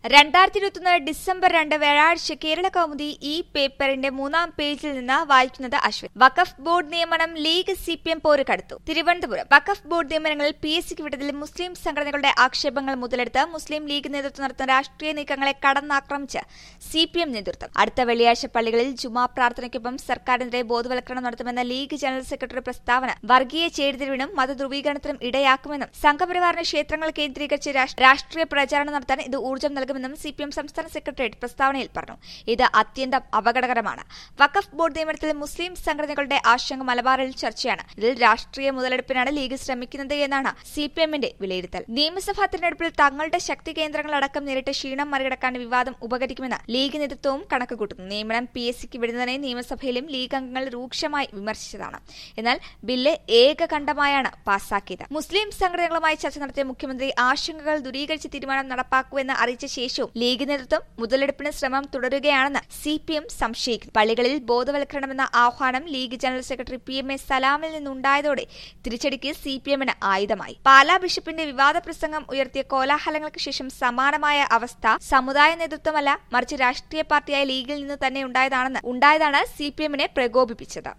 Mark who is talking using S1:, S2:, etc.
S1: രണ്ടായിരത്തി ഇരുപത്തൊന്ന് ഡിസംബർ രണ്ട് വ്യാഴാഴ്ച കേരള കൗമുദി ഈ പേപ്പറിന്റെ മൂന്നാം പേജിൽ നിന്ന് വായിക്കുന്നത് അശ്വിൻ വഖഫ് ബോർഡ് നിയമനം ലീഗ് സി പി എം പോര് കടുത്തു തിരുവനന്തപുരം വഖഫ് ബോർഡ് നിയമനങ്ങളിൽ പി എസ് സിക്ക് വിട്ടതിൽ മുസ്ലിം സംഘടനകളുടെ ആക്ഷേപങ്ങൾ മുതലെടുത്ത് മുസ്ലിം ലീഗ് നേതൃത്വം നടത്തുന്ന രാഷ്ട്രീയ നീക്കങ്ങളെ കടന്നാക്രമിച്ച് സി പി എം നേതൃത്വം അടുത്ത വെള്ളിയാഴ്ച പള്ളികളിൽ ജുമാ പ്രാർത്ഥനയ്ക്കൊപ്പം സർക്കാരിനെതിരെ ബോധവൽക്കരണം നടത്തുമെന്ന ലീഗ് ജനറൽ സെക്രട്ടറി പ്രസ്താവന വർഗീയ ചേരിതിരിവിനും മതധ്രുവീകരണത്തിനും ഇടയാക്കുമെന്നും സംഘപരിവാറിന് ക്ഷേത്രങ്ങൾ കേന്ദ്രീകരിച്ച് രാഷ്- രാഷ്ട്രീയ പ്രചാരണം നടത്താൻ ഇത് ഊർജ്ജം നൽകുമെന്നും സി പി എം സംസ്ഥാന സെക്രട്ടേറിയറ്റ് പ്രസ്താവനയിൽ പറഞ്ഞു ഇത് അത്യന്തം അപകടകരമാണ് വഖഫ് ബോർഡ് നിയമനത്തിൽ മുസ്ലിം സംഘടനകളുടെ ആശങ്ക മലബാറിൽ ചർച്ചയാണ് ഇതിൽ രാഷ്ട്രീയ മുതലെടുപ്പിനാണ് ലീഗ് ശ്രമിക്കുന്നത് എന്നാണ് സി പി എമ്മിന്റെ വിലയിരുത്തൽ നിയമസഭാ തെരഞ്ഞെടുപ്പിൽ തങ്ങളുടെ ശക്തി കേന്ദ്രങ്ങളടക്കം നേരിട്ട് ക്ഷീണം മറികടക്കാൻ വിവാദം ഉപകരിക്കുമെന്ന് ലീഗ് നേതൃത്വവും കണക്കുകൂട്ടുന്നു നിയമനം പി എസ് സിക്ക് വിടുന്നതിനെ നിയമസഭയിലും ലീഗ് അംഗങ്ങൾ രൂക്ഷമായി വിമർശിച്ചതാണ് എന്നാൽ ബില്ല് ഏകകണ്ഠമായാണ് പാസാക്കിയത് മുസ്ലിം സംഘടനകളുമായി ചർച്ച നടത്തിയ മുഖ്യമന്ത്രി ആശങ്കകൾ ദൂരീകരിച്ച് തീരുമാനം നടപ്പാക്കുമെന്ന് അറിയിച്ച ശേഷവും ലീഗ് നേതൃത്വം മുതലെടുപ്പിന് ശ്രമം തുടരുകയാണെന്ന് സി പി എം സംശയിക്കുന്നു പള്ളികളിൽ ബോധവൽക്കരണമെന്ന ആഹ്വാനം league general secretary P M A സലാമിൽ നിന്നുണ്ടായതോടെ തിരിച്ചടിക്ക് സി പി എമ്മിന് ആയുധമായി പാലാ ബിഷപ്പിന്റെ വിവാദ പ്രസംഗം ഉയർത്തിയ കോലാഹലങ്ങൾക്ക് ശേഷം സമാനമായ അവസ്ഥ സമുദായ നേതൃത്വമല്ല മറിച്ച് രാഷ്ട്രീയ പാർട്ടിയായ ലീഗിൽ നിന്ന് തന്നെ ഉണ്ടായതാണെന്ന് ഉണ്ടായതാണ് സി പി എമ്മിനെ പ്രകോപിപ്പിച്ചത്